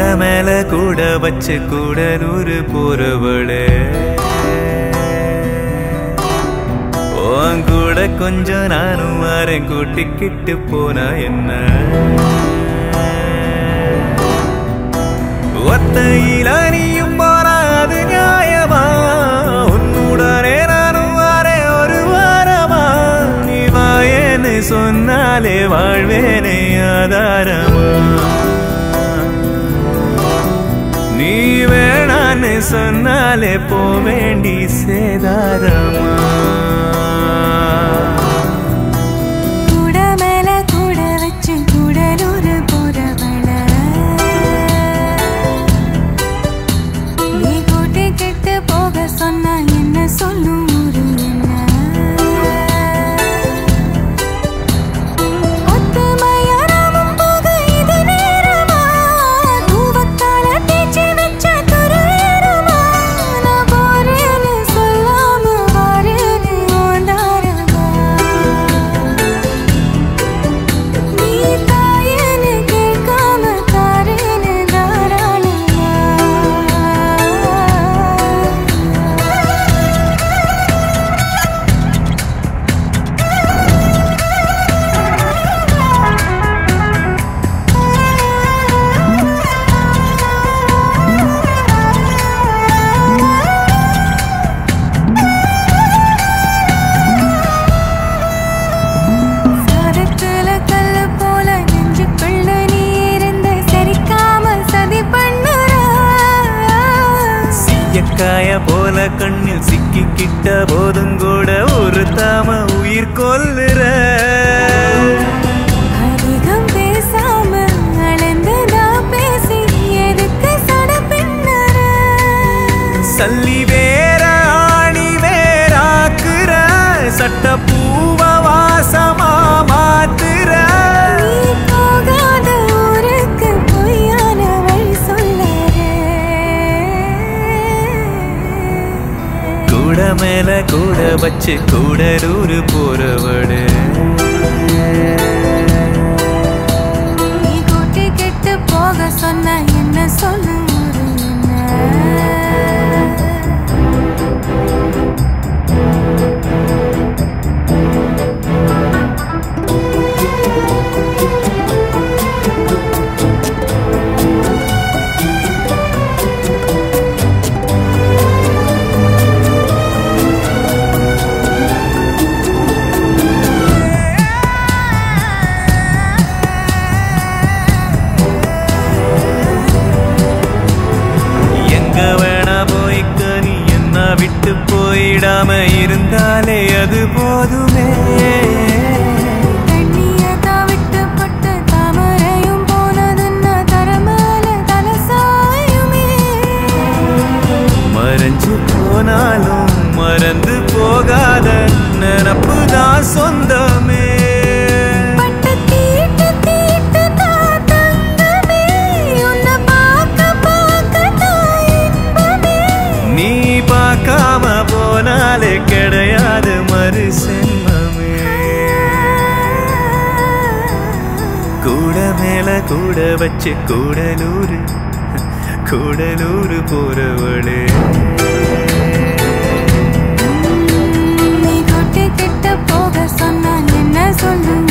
மேல கூட வச்சு கூடலூர் போறவளே உன் கூட கொஞ்சம் நானும் வரேன் கூட்டிக்கிட்டு போனா என்ன ஒத்தையில நீயும் போனா அது நியாயமா உன்னுடனே நானும் வரேன் ஒரு வாரமா நீ வாயேன்னு சொன்னாலே வாழ்வேனே ஆதாரமா நீ வேணான்னு சொன்னாலே போ வேண்டி சேதாரமா கூட மேல கூட வச்சு கூடலூர் போறவள நீ கூட்டி கெட்டு போக சொன்னா என்ன சொல்லும் ஊரு என்ன ஒத்துமையா நாமும் போக இது நேரமா தூவத்தால தேய்ச்சி வச்ச துருவேறுமா நான் போறேன்னு சொல்லாம வாரேன்னு ஓண்டாரமா நீ தாயேன்னு கேட்காம தாரேன்னு தாராளமா சாரத்துல கல்லு போல நெஞ்சுக்குள்ள நீ இருந்து சரிக்காம சதி பண்ணுற சீயக்காய போல கண்ணில் சிக்கிக்கிட்ட போதும் கூட ஒரு தாம உயிர் கொல்லுற அதிகம் பேசாம அளந்து நான் பேசி எதுக்கு சட பின்னற சல்லி வேற ஆணி வேறாக்குற சட்ட பூவ வாசமா மாத்துற நீ போகாத ஊருக்கு பொய்யான வழி சொல்லறே கூட மேல கூட வச்சு கூடலூர் போறவடு நீ கூட்டி கெட்டு போக சொன்ன என்ன சொல்லு ஒரு என்ன எங்க வேணா போய்க்க நீ என்ன விட்டு போயிடாம இருந்தாலே அது போதுமே தண்ணியதா விட்டு பட்டு தாமரையும் போனதுன்னா தரமேல தலசாயுமே மறைஞ்சு போனாலும் மறந்து போகாத நினப்பு தான் சொந்தமே பட்டு தீட்டு தீட்டு தான் தங்கமே உன்னை பார்க்க பார்க்க தான் இன்பமே நீ பார்க்காம போனாலே கிடையாது மறு சென்மமே கூட மேல கூட வச்சு கூடலூர் கூடலூர் போறவளே நீ கூட்டி கிட்ட போக சொன்னா என்ன சொல்லு